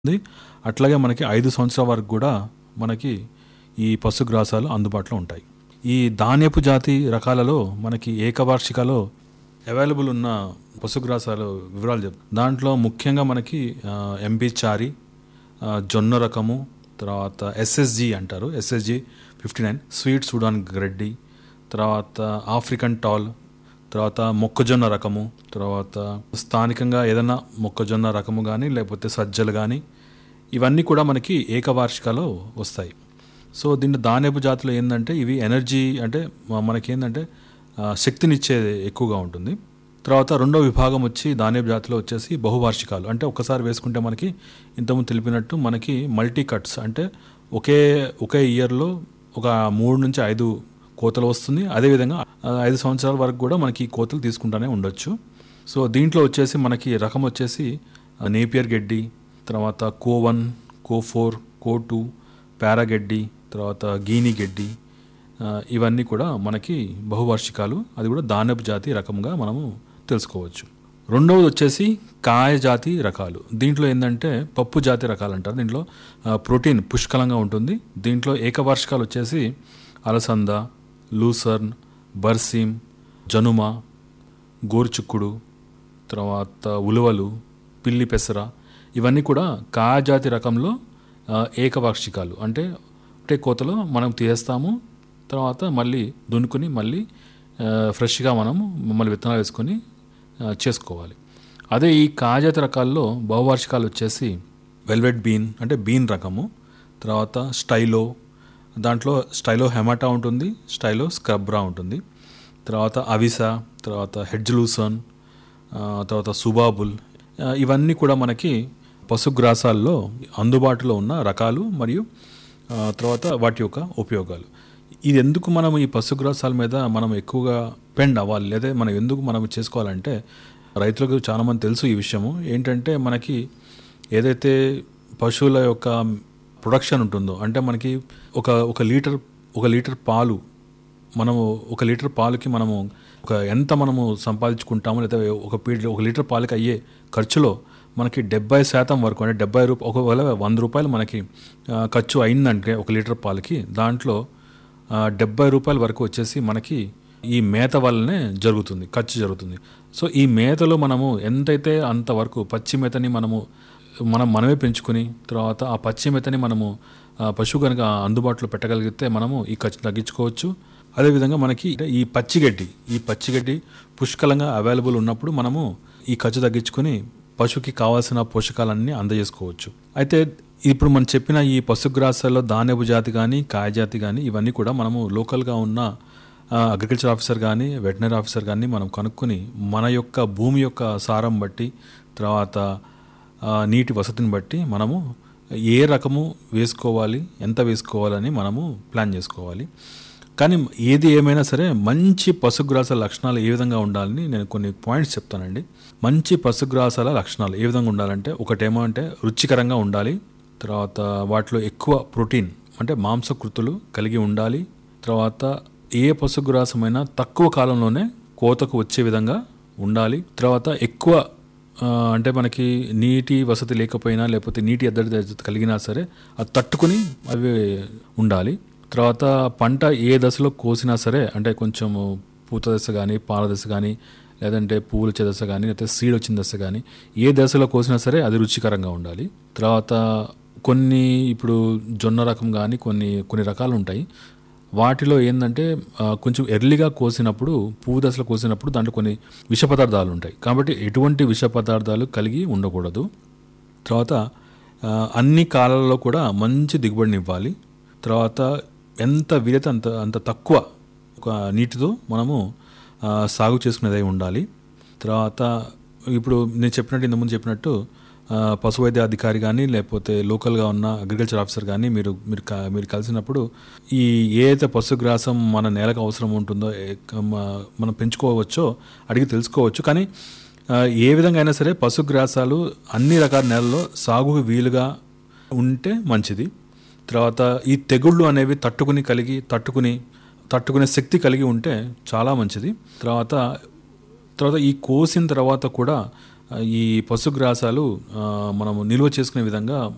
ఉంది అట్లాగే మనకి ఐదు సంవత్సరాల వరకు కూడా మనకి ఈ పశుగ్రాసాలు అందుబాటులో ఉంటాయి ఈ ధాన్యపు జాతి రకాలలో మనకి ఏకవార్షికలో అవైలబుల్ ఉన్న పశుగ్రాసాలు వివరాలు చెప్ దాంట్లో ముఖ్యంగా మనకి ఎంపీ చారి ఆ, జొన్న రకము తర్వాత ఎస్ఎస్జి అంటారు SSG fifty nine sweet Sudan గ్రెడ్డి తర్వాత ఆఫ్రికన్ టాల్ తర్వాత మొక్కజొన్న రకము తర్వాత స్థానికంగా ఏదైనా మొక్కజొన్న రకము కానీ లేకపోతే సజ్జలు కానీ ఇవన్నీ కూడా మనకి ఏకవార్షికలో వస్తాయి సో దీంట్లో ధాన్యపు జాతిలో ఏంటంటే ఇవి ఎనర్జీ అంటే మ- మనకి ఏంటంటే ఆ, శక్తినిచ్చేది ఎక్కువగా ఉంటుంది తర్వాత రెండో విభాగం వచ్చి ధాన్యపు జాతిలో వచ్చేసి బహువార్షికాలు అంటే ఒక్కసారి వేసుకుంటే మనకి ఇంతకుముందు తెలిపినట్టు మనకి మల్టీ కట్స్ అంటే ఒకే ఒకే ఇయర్లో ఒక మూడు నుంచి ఐదు కోతలు వస్తుంది అదేవిధంగా ఆ, ఐదు సంవత్సరాల వరకు కూడా మనకి ఈ కోతలు తీసుకుంటూనే ఉండొచ్చు సో దీంట్లో వచ్చేసి మనకి రకం వచ్చేసి ఆ, నేపియర్ గడ్డి తర్వాత CO one CO four CO two పారాగడ్డి తర్వాత గీని గడ్డి ఆ, ఇవన్నీ కూడా మనకి బహువార్షికాలు అది కూడా దానపు జాతి రకంగా మనము తెలుసుకోవచ్చు రెండవది వచ్చేసి కాయ జాతి రకాలు దీంట్లో ఏంటంటే పప్పు జాతి రకాలు అంటారు దీంట్లో ఆ, ప్రోటీన్ పుష్కలంగా ఉంటుంది దీంట్లో ఏకవార్షికాలు వచ్చేసి అలసంద లూసర్న్ బర్సీమ్ జనుమ గోరుచుక్కుడు తర్వాత ఉలువలు పిల్లి పెసర ఇవన్నీ కూడా కాయజాతి రకంలో ఆ, ఏకవార్షికాలు అంటే ఒకటే కోతలో మనం తీస్తాము తర్వాత మళ్ళీ దున్నుకుని మళ్ళీ ఆ, ఫ్రెష్గా మనము మమ్మల్ని విత్తనాలు వేసుకొని ఆ, చేసుకోవాలి అదే ఈ కాజాతి రకాల్లో బహువార్షికాలు వచ్చేసి వెల్వెట్ బీన్ అంటే బీన్ రకము తర్వాత స్టైలో దాంట్లో స్టైలో హెమాటా ఉంటుంది స్టైలో స్క్రబ్రా ఉంటుంది తర్వాత అవిసా తర్వాత హెడ్జ్లూసన్ ఆ, తర్వాత సుబాబుల్ ఆ, ఇవన్నీ కూడా మనకి పశుగ్రాసాల్లో అందుబాటులో ఉన్న రకాలు మరియు ఆ, తర్వాత వాటి యొక్క ఉపయోగాలు ఇది ఎందుకు మనం ఈ పశుగ్రాసాల మీద మనం ఎక్కువగా పెండ్ అవ్వాలి లేదా మనం ఎందుకు మనం చేసుకోవాలంటే రైతులకు చాలామంది తెలుసు ఈ విషయము ఏంటంటే మనకి ఏదైతే పశువుల యొక్క ప్రొడక్షన్ ఉంటుందో అంటే మనకి ఒక ఒక లీటర్ ఒక లీటర్ పాలు మనము ఒక లీటర్ పాలకి మనము ఒక ఎంత మనము సంపాదించుకుంటామో లేదా ఒక పీ- ఒక లీటర్ పాలకి అయ్యే ఖర్చులో మనకి డెబ్బై శాతం వరకు అంటే డెబ్బై రూపాయలు ఒకవేళ వంద రూపాయలు మనకి ఆ, ఖర్చు అయిందంటే ఒక లీటర్ పాలకి దాంట్లో ఆ, డెబ్బై రూపాయల వరకు వచ్చేసి మనకి ఈ మేత వల్లనే జరుగుతుంది ఖర్చు జరుగుతుంది సో ఈ మేతలో మనము ఎంతైతే అంతవరకు పచ్చి మేతని మనము మనం మనమే పెంచుకుని తర్వాత ఆ పచ్చి మేతని మనము ఆ, పశువు కనుక అందుబాటులో పెట్టగలిగితే మనము ఈ ఖర్చు తగ్గించుకోవచ్చు అదేవిధంగా మనకి ఈ పచ్చిగడ్డి ఈ పచ్చిగడ్డి పుష్కలంగా అవైలబుల్ ఉన్నప్పుడు మనము ఈ ఖర్చు తగ్గించుకొని పశువుకి కావాల్సిన పోషకాలన్నీ అందజేసుకోవచ్చు అయితే ఇప్పుడు మనం చెప్పిన ఈ పశుగ్రాసాల్లో ధాన్యపు జాతి కానీ కాయజాతి కానీ ఇవన్నీ కూడా మనము లోకల్గా ఉన్న అగ్రికల్చర్ ఆఫీసర్ కానీ వెటనరీ ఆఫీసర్ కానీ మనం కనుక్కొని మన యొక్క భూమి యొక్క సారం బట్టి తర్వాత ఆ, నీటి వసతిని బట్టి మనము ఏ రకము వేసుకోవాలి ఎంత వేసుకోవాలని మనము ప్లాన్ చేసుకోవాలి కానీ ఏది ఏమైనా సరే మంచి పశుగ్రాసాల లక్షణాలు ఏ విధంగా ఉండాలని నేను కొన్ని పాయింట్స్ చెప్తానండి మంచి పశుగ్రాసాల లక్షణాలు ఏ విధంగా ఉండాలంటే ఒకటేమో అంటే రుచికరంగా ఉండాలి తర్వాత వాటిలో ఎక్కువ ప్రోటీన్ అంటే మాంసకృతులు కలిగి ఉండాలి తర్వాత ఏ పశుగ్రాసమైనా తక్కువ కాలంలోనే కోతకు వచ్చే విధంగా ఉండాలి తర్వాత ఎక్కువ ఆ, అంటే మనకి నీటి వసతి లేకపోయినా లేకపోతే నీటి ఎద్దడి కలిగినా సరే అది తట్టుకుని అవి ఉండాలి తర్వాత పంట ఏ దశలో కోసినా సరే అంటే కొంచెం పూత దశ కానీ పాల దశ కానీ లేదంటే పువ్వులు వచ్చే దశ కానీ లేకపోతే సీడ్ వచ్చిన దశ కానీ ఏ దశలో కోసినా సరే అది రుచికరంగా ఉండాలి తర్వాత కొన్ని ఇప్పుడు జొన్న రకం కానీ కొన్ని కొన్ని రకాలు ఉంటాయి వాటిలో ఏంటంటే ఆ, కొంచెం ఎర్లీగా కోసినప్పుడు పువ్వు దశలో కోసినప్పుడు దాంట్లో కొన్ని విష పదార్థాలు ఉంటాయి కాబట్టి ఎటువంటి విష పదార్థాలు కలిగి ఉండకూడదు తర్వాత ఆ, అన్ని కాలాల్లో కూడా మంచి దిగుబడిని ఇవ్వాలి తర్వాత ఎంత వీలైతే అంత అంత తక్కువ ఒక నీటితో మనము ఆ, సాగు చేసుకునేదై ఉండాలి తర్వాత ఇప్పుడు నేను చెప్పినట్టు ఇంతకుముందు చెప్పినట్టు ఆ, పశు వైద్య అధికారి కానీ లేకపోతే లోకల్గా ఉన్న అగ్రికల్చర్ ఆఫీసర్ కానీ మీరు మీరు క- మీరు కలిసినప్పుడు ఈ ఏ అయితే పశుగ్రాసం మన నేలకు అవసరం ఉంటుందో ఏ- మ- మనం పెంచుకోవచ్చో అడిగి తెలుసుకోవచ్చు కానీ ఆ, ఏ విధంగా అయినా సరే పశుగ్రాసాలు అన్ని రకాల నేలల్లో సాగుకు వీలుగా ఉంటే మంచిది తర్వాత ఈ తెగుళ్ళు అనేవి తట్టుకుని కలిగి తట్టుకుని తట్టుకునే శక్తి కలిగి ఉంటే చాలా మంచిది తర్వాత తర్వాత ఈ కోసిన తర్వాత కూడా ఆ, ఈ పశుగ్రాసాలు ఆ, మనము నిల్వ చేసుకునే విధంగా